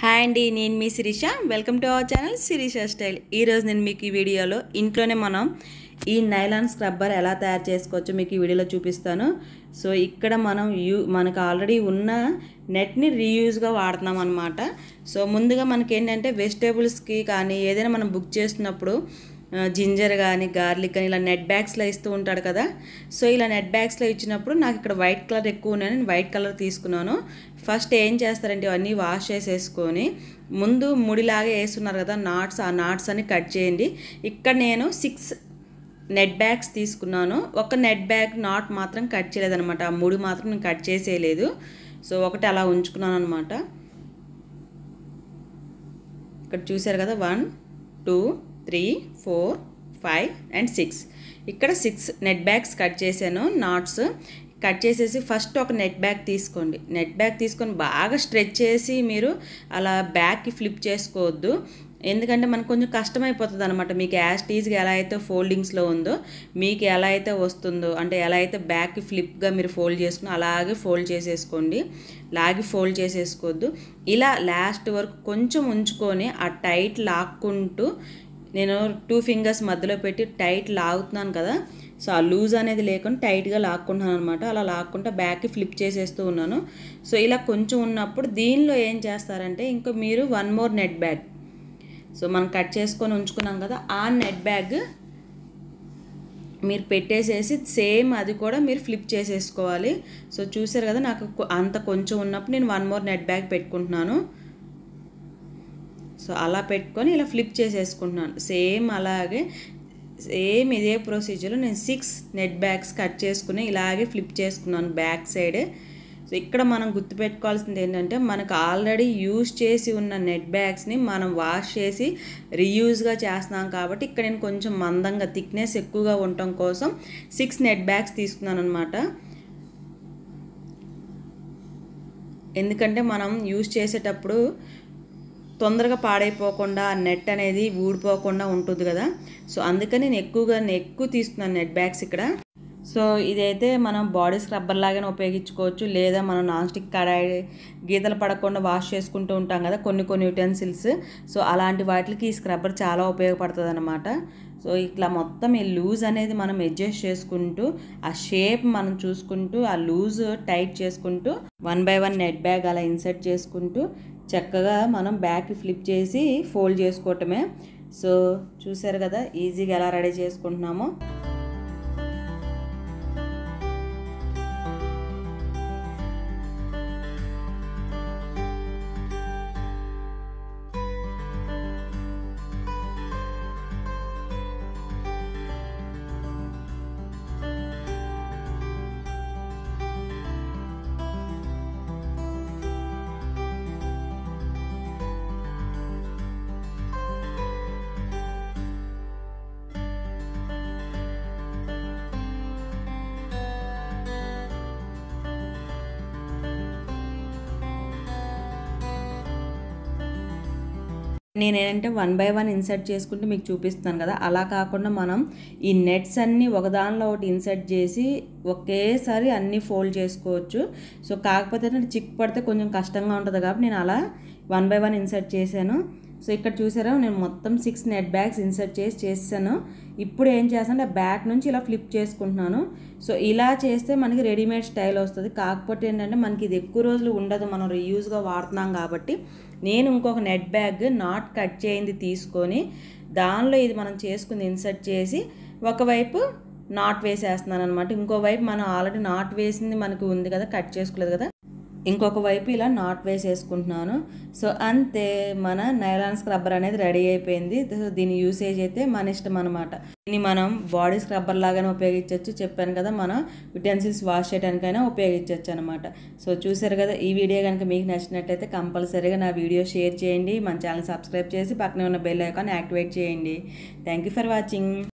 hi అండి నేను మీ Sirisha welcome to our channel Sirisha style ఈరోజు నేను మీకు ఈ వీడియోలో ఇంట్లోనే మనం ఈ నైలాన్ స్క్రబ్బర్ ఎలా తయారు చేసుకోవచ్చో మీకు ఈ వీడియోలో చూపిస్తాను సో ఇక్కడ మనం యూ మనకు ఆల్రెడీ ఉన్న నెట్ని రీయూజ్గా వాడుతున్నాం అనమాట సో ముందుగా మనకి ఏంటంటే వెజిటేబుల్స్కి కానీ ఏదైనా మనం బుక్ చేస్తున్నప్పుడు ఆ, జింజర్ కానీ గార్లిక్ కానీ ఇలా నెట్ బ్యాగ్స్లో ఇస్తూ ఉంటాడు కదా సో ఇలా నెట్ బ్యాగ్స్లో ఇచ్చినప్పుడు నాకు ఇక్కడ వైట్ కలర్ ఎక్కువ ఉన్నాయి నేను వైట్ కలర్ తీసుకున్నాను ఫస్ట్ ఏం చేస్తారంటే ఇవన్నీ వాష్ చేసేసుకొని ముందు ముడిలాగా వేస్తున్నారు కదా నాట్స్ ఆ నాట్స్ అని కట్ చేయండి ఇక్కడ నేను సిక్స్ నెట్ బ్యాగ్స్ తీసుకున్నాను ఒక నెట్ బ్యాగ్ నాట్ మాత్రం కట్ చేయలేదన్నమాట ఆ ముడి మాత్రం నేను కట్ చేసేయలేదు సో ఒకటి అలా ఉంచుకున్నాను అనమాట ఇక్కడ చూశారు కదా one two three four five and six ఇక్కడ సిక్స్ నెట్ బ్యాగ్స్ కట్ చేశాను నాట్స్ కట్ చేసేసి ఫస్ట్ ఒక నెట్ బ్యాగ్ తీసుకోండి నెట్ బ్యాగ్ తీసుకొని బాగా స్ట్రెచ్ చేసి మీరు అలా బ్యాగ్కి ఫ్లిప్ చేసుకోవద్దు ఎందుకంటే మనకు కొంచెం కష్టమైపోతుంది అనమాట మీకు యాజ్ టీజ్గా ఎలా అయితే ఫోల్డింగ్స్లో ఉందో మీకు ఎలా అయితే వస్తుందో అంటే ఎలా అయితే బ్యాక్కి ఫ్లిప్గా మీరు ఫోల్డ్ చేసుకుని అలాగే ఫోల్డ్ చేసేసుకోండి లాగి ఫోల్డ్ చేసేసుకోవద్దు ఇలా లాస్ట్ వరకు కొంచెం ఉంచుకొని ఆ టైట్ లాక్కుంటూ నేను టూ ఫింగర్స్ మధ్యలో పెట్టి టైట్ లాగుతున్నాను కదా సో ఆ లూజ్ అనేది లేకుండా టైట్గా లాక్కుంటున్నాను అనమాట అలా లాక్కుంటా బ్యాక్కి ఫ్లిప్ చేసేస్తూ ఉన్నాను సో ఇలా కొంచెం ఉన్నప్పుడు దీనిలో ఏం చేస్తారంటే ఇంకా మీరు one more net bag so మనం కట్ చేసుకొని ఉంచుకున్నాం కదా ఆ నెట్ బ్యాగ్ మీరు పెట్టేసేసి సేమ్ అది కూడా మీరు ఫ్లిప్ చేసేసుకోవాలి సో చూసారు కదా నాకు కొ- అంత కొంచెం ఉన్నప్పుడు నేను వన్ మోర్ నెట్ బ్యాగ్ పెట్టుకుంటున్నాను సో అలా పెట్టుకొని ఇలా ఫ్లిప్ చేసేసుకుంటున్నాను సేమ్ అలాగే సేమ్ ఇదే ప్రొసీజర్లో నేను సిక్స్ నెట్ బ్యాగ్స్ కట్ చేసుకుని ఇలాగే ఫ్లిప్ చేసుకున్నాను బ్యాక్ సైడ్ సో ఇక్కడ మనం గుర్తుపెట్టుకోవాల్సింది ఏంటంటే మనకు ఆల్రెడీ యూజ్ చేసి ఉన్న నెట్ బ్యాగ్స్ని మనం వాష్ చేసి రీయూజ్గా చేస్తున్నాం కాబట్టి ఇక్కడ నేను కొంచెం మందంగా థిక్నెస్ ఎక్కువగా ఉండటం కోసం సిక్స్ నెట్ బ్యాగ్స్ తీసుకున్నాను అనమాట ఎందుకంటే మనం యూజ్ చేసేటప్పుడు తొందరగా పాడైపోకుండా ఆ నెట్ అనేది ఊడిపోకుండా ఉంటుంది కదా సో అందుకని నేను ఎక్కువగా నేను ఎక్కువ తీసుకున్నాను నెట్ బ్యాగ్స్ ఇక్కడ సో ఇదైతే మనం బాడీ స్క్రబ్బర్ లాగానే ఉపయోగించుకోవచ్చు లేదా మనం నాన్ స్టిక్ కడాయి గీతలు పడకుండా వాష్ చేసుకుంటూ ఉంటాం కదా కొన్ని కొన్ని యుటెన్సిల్స్ సో అలాంటి వాటికి ఈ స్క్రబ్బర్ చాలా ఉపయోగపడుతుంది అనమాట సో ఇట్లా మొత్తం ఈ లూజ్ అనేది మనం అడ్జస్ట్ చేసుకుంటూ ఆ షేప్ మనం చూసుకుంటూ ఆ లూజ్ టైట్ చేసుకుంటూ one by one net bag అలా ఇన్సర్ట్ చేసుకుంటూ చక్కగా మనం బ్యాక్ ఫ్లిప్ చేసి ఫోల్డ్ చేసుకోవటమే సో చూసారు కదా ఈజీగా ఎలా రెడీ చేసుకుంటున్నామో నేనేంటంటే వన్ బై వన్ ఇన్సర్ట్ చేసుకుంటూ మీకు చూపిస్తాను కదా అలా కాకుండా మనం ఈ నెట్స్ అన్నీ ఒకదానిలో ఒకటి ఇన్సర్ట్ చేసి ఒకేసారి అన్నీ ఫోల్డ్ చేసుకోవచ్చు సో కాకపోతే ఏంటంటే చిక్కు పడితే కొంచెం కష్టంగా ఉంటుంది కాబట్టి నేను అలా వన్ బై వన్ ఇన్సర్ట్ చేశాను సో ఇక్కడ చూసారా నేను మొత్తం సిక్స్ నెట్ బ్యాగ్స్ ఇన్సర్ట్ చేసి చేసాను ఇప్పుడు ఏం చేస్తానంటే బ్యాక్ నుంచి ఇలా ఫ్లిప్ చేసుకుంటున్నాను సో ఇలా చేస్తే మనకి రెడీమేడ్ స్టైల్ వస్తుంది కాకపోతే ఏంటంటే మనకి ఇది ఎక్కువ రోజులు ఉండదు మనం రీయూజ్గా వాడుతున్నాం కాబట్టి నేను ఇంకొక నెట్ బ్యాగ్ నాట్ కట్ చేయింది తీసుకొని దానిలో ఇది మనం చేసుకుంది ఇన్సర్ట్ చేసి ఒకవైపు నాట్ వేసేస్తున్నాను అనమాట ఇంకో వైపు మనం ఆల్రెడీ నాట్ వేసింది మనకు ఉంది కదా కట్ చేసుకోలేదు కదా ఇంకొక వైపు ఇలా నాట్ వేసేసుకుంటున్నాను సో అంతే మన నైలాన్ స్క్రబ్బర్ అనేది రెడీ అయిపోయింది సో దీని యూసేజ్ అయితే మన ఇష్టం అనమాట దీన్ని మనం బాడీ స్క్రబ్బర్ లాగానే ఉపయోగించవచ్చు చెప్పాను కదా మనం యుటెన్సిల్స్ వాష్ చేయడానికైనా ఉపయోగించవచ్చు అనమాట సో చూసారు కదా ఈ వీడియో కనుక మీకు నచ్చినట్టయితే కంపల్సరీగా నా వీడియో షేర్ చేయండి మన ఛానల్ సబ్స్క్రైబ్ చేసి పక్కనే ఉన్న బెల్ ఐకాన్ యాక్టివేట్ చేయండి థ్యాంక్ యూ ఫర్ వాచింగ్